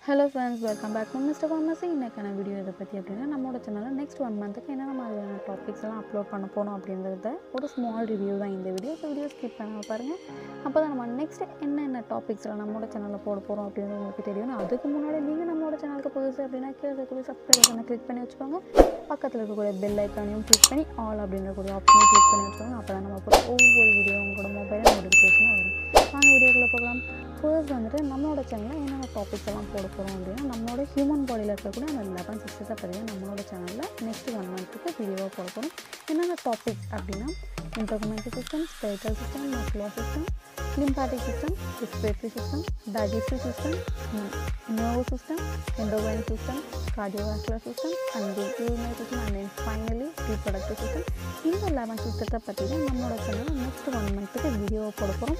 hello friends welcome back to mister pharmacy இன்றைக்கான video இதை பற்றி அப்படின்னா நம்மளோட சேனலில் நெக்ஸ்ட் ஒன் மந்த்துக்கு என்னென்ன மாதிரியான டாபிக்ஸ் எல்லாம் அப்லோட் பண்ண போகிறோம் அப்படின்றத ஒரு ஸ்மால் ரிவ்யூ தான் இந்த வீடியோ ஸோ வீடியோ ஸ்கிப் பண்ணாமல் பாருங்கள் அப்போ தான் நம்ம நெக்ஸ்ட் என்னென்ன டாபிக்ஸ் எல்லாம் நம்மளோட சேனலில் போட போகிறோம் அப்படின்றது உங்களுக்கு தெரியும் அதுக்கு முன்னாடி நீங்கள் நம்மளோட சேனலுக்கு புதுசு அப்படின்னா கீழே இருக்கக்கூடிய சப்ஸ்கிரைப் பண்ண கிளிக் பண்ணி வச்சுக்கோங்க பக்கத்தில் இருக்கக்கூடிய பெல் ஐக்கானையும் கிளிக் பண்ணி ஆல் அப்படின்ற கூடிய ஆப்ஷனையும் கிளிக் பண்ணி வச்சுக்கோங்க அப்போ தான் நம்ம போகிற ஒவ்வொரு வீடியோ உங்களோட மொபைலில் நோட்டிஃபிகேஷனாக வரும் வாங்க வீடியோக்குள்ளே போகலாம் ஃபர்ஸ்ட் வந்துட்டு நம்மளோட சேனலில் என்னென்ன டாபிக்ஸ் எல்லாம் போட போகிறோம் அப்படின்னா நம்மளோட ஹியூமன் பாடியில் இருக்கக்கூடிய அந்த லெவன் சிஸ்டத்தை பற்றி தான் நம்மளோட சேனலில் நெக்ஸ்ட் ஒன் மந்த்துக்கு வீடியோவாக போட போகிறோம் என்னென்ன டாபிக்ஸ் அப்படின்னா integumentary system skeletal system muscular system lymphatic system respiratory system digestive system nervous system endocrine system cardiovascular system and urinary system and then finally reproductive system இந்த லெவன் சிஸ்டத்தை பற்றி தான் நம்மளோட சேனலில் நெக்ஸ்ட் ஒன் மந்த்துக்கு வீடியோவை போட போகிறோம்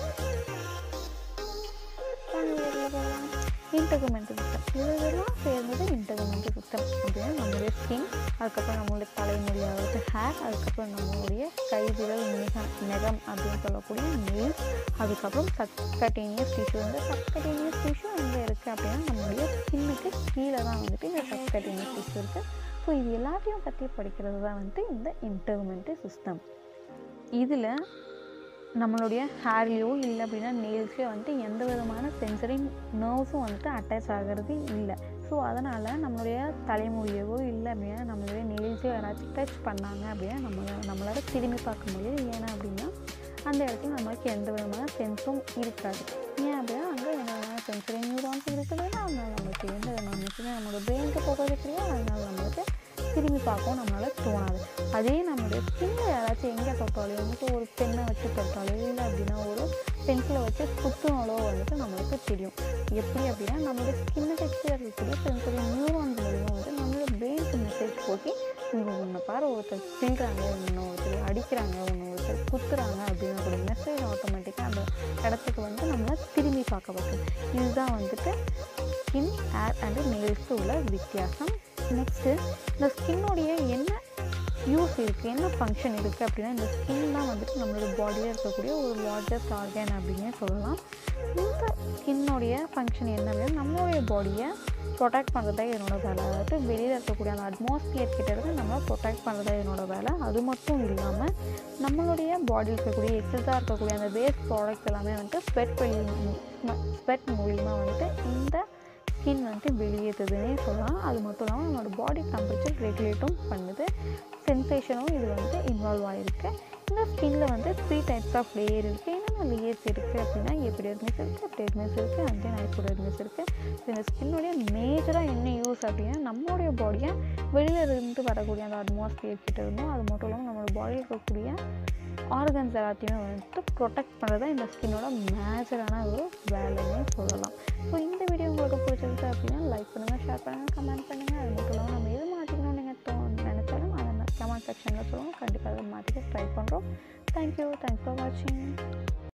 இன்டர்கமெண்ட்ரி சிஸ்டம் இதெல்லாம் சேர்ந்தது இன்டர்கமெண்ட்ரி சிஸ்டம் அப்படின்னா நம்மளுடைய ஸ்கின் அதுக்கப்புறம் நம்மளுடைய தலைமுடியாவது ஹேர் அதுக்கப்புறம் நம்மளுடைய கை விரல் மிகம் நெகம் அப்படின்னு சொல்லக்கூடிய நெயில் அதுக்கப்புறம் சப்கட்டேனியஸ் டிஷ்யூ வந்து சப்கட்டேனியஸ் டிஷ்யூ எங்கே இருக்குது அப்படின்னா நம்மளுடைய ஸ்கின்னுக்கு கீழே தான் வந்துட்டு இந்த சப்கட்டேனியஸ் டிஷ்யூ இருக்குது ஸோ இது எல்லாத்தையும் பற்றி படிக்கிறது தான் வந்துட்டு இந்த இன்டர்கமெண்ட்ரி சிஸ்டம் இதில் நம்மளுடைய ஹேர்லேயோ இல்லை அப்படின்னா நெயில்ஸ்லேயோ வந்துட்டு எந்த விதமான சென்சரி நர்வ்ஸும் வந்துட்டு அட்டாச் ஆகிறது இல்லை ஸோ அதனால் நம்மளுடைய தலைமொழியவோ இல்லை அப்படின்னா நம்மளுடைய நெயில்ஸையோ யாராச்சும் டச் பண்ணாங்க அப்படின்னா நம்மளை நம்மளால் திரும்பி பார்க்க முடியாது ஏன்னா அப்படின்னா அந்த இடத்துல நம்மளுக்கு எந்த விதமான சென்ஸும் இருக்காது ஏன் அப்படின்னா அங்கே எந்த விதமான சென்சரி நியூரான்ஸ் இருக்குதுன்னா அதனால் நம்மளுக்கு எந்த விதமான மெசேஜும் நம்மளோட பிரெயினுக்கு போகிறது கிடையாது அதனால் நம்மளுக்கு திரும்பி பார்க்கவும் நம்மளால் தோணாது அதே நம்மளுடைய ஸ்கின்னில் யாராச்சும் எங்கே தொட்டாலோ வந்துட்டு ஒரு பெண்ணை வச்சு தொட்டாலோ இல்லை அப்படின்னா ஒரு பென்சிலை வச்சு குத்துனாலோ வந்துட்டு நம்மளுக்கு தெரியும் எப்படி அப்படின்னா நம்மளுடைய ஸ்கின்னுக்கு கீழே இருக்கக்கூடிய சென்சரி நியூரான்ஸ் மூலியமாக வந்து நம்மளோட பிரெயினுக்கு மெசேஜ் போட்டு இவங்க உன்னை பாரு ஒருத்தர் தில்றாங்க இன்னும் ஒருத்தர் அடிக்கிறாங்க ஒன்று ஒருத்தர் குத்துறாங்க அப்படின்னு ஒரு மெசேஜ் ஆட்டோமேட்டிக்காக அந்த இடத்துக்கு வந்து நம்மளை திரும்பி பார்க்க வைக்கும் இதுதான் வந்துட்டு ஸ்கின் ஏர் அண்டு நெயில்ஸ்க்கு உள்ள வித்தியாசம் நெக்ஸ்ட்டு இந்த ஸ்கின்னுடைய என்ன யூஸ் இருக்குது என்ன ஃபங்க்ஷன் இருக்குது அப்படின்னா இந்த ஸ்கின் தான் வந்துட்டு நம்மளோட பாடியில் இருக்கக்கூடிய ஒரு லார்ஜஸ்ட் ஆர்கன் அப்படின்னே சொல்லலாம் இந்த ஸ்கின்னுடைய ஃபங்க்ஷன் என்ன அப்படின்னா நம்மளுடைய பாடியை ப்ரொடெக்ட் பண்ணுறதா என்னோட வேலை அதாவது வெளியில் இருக்கக்கூடிய அந்த அட்மாஸ்பியர் கிட்ட இருந்து நம்ம ப்ரொடெக்ட் பண்ணுறதா என்னோட வேலை அது மட்டும் இல்லாமல் நம்மளுடைய பாடியில் இருக்கக்கூடிய எக்ஸஸாக இருக்கக்கூடிய அந்த வேஸ்ட் ப்ராடக்ட்ஸ் எல்லாமே வந்துட்டு ஸ்வெட் வெளி ஸ்வெட் மூலியமாக வந்துட்டு இந்த ஸ்கின் வந்துட்டு வெளியேற்றுதுன்னே சொல்லலாம் அது மட்டும் இல்லாமல் நம்மளோட பாடி டெம்பரேச்சர் ரெகுலேட்டும் பண்ணுது சென்சேஷனும் இது வந்து இன்வால்வ் ஆகிருக்கு இந்த ஸ்கின்னில் வந்து த்ரீ டைப்ஸ் ஆஃப் லேயர் இருக்குது என்னென்ன லேயர்ஸ் இருக்குது அப்படின்னா எபிடெர்மிஸ் இருக்குது டெர்மிஸ் இருக்குது அண்ட் தென் ஹைப்போடெர்மிஸ் இருக்குது இந்த ஸ்கின்னுடைய மேஜராக என்ன யூஸ் அப்படின்னா நம்மளுடைய பாடியை வெளியில் இருந்து வரக்கூடிய அந்த அட்மாஸ்பியர் கிட்ட இருந்தும் அது மட்டும் இல்லாமல் நம்மளோட பாடியில் இருக்கக்கூடிய ஆர்கன்ஸ் எல்லாத்தையுமே வந்துட்டு ப்ரொடெக்ட் பண்ணுறது இந்த ஸ்கின்னோட மேஜரான ஒரு வேலைன்னு சொல்லலாம் ஸோ இந்த வீடியோ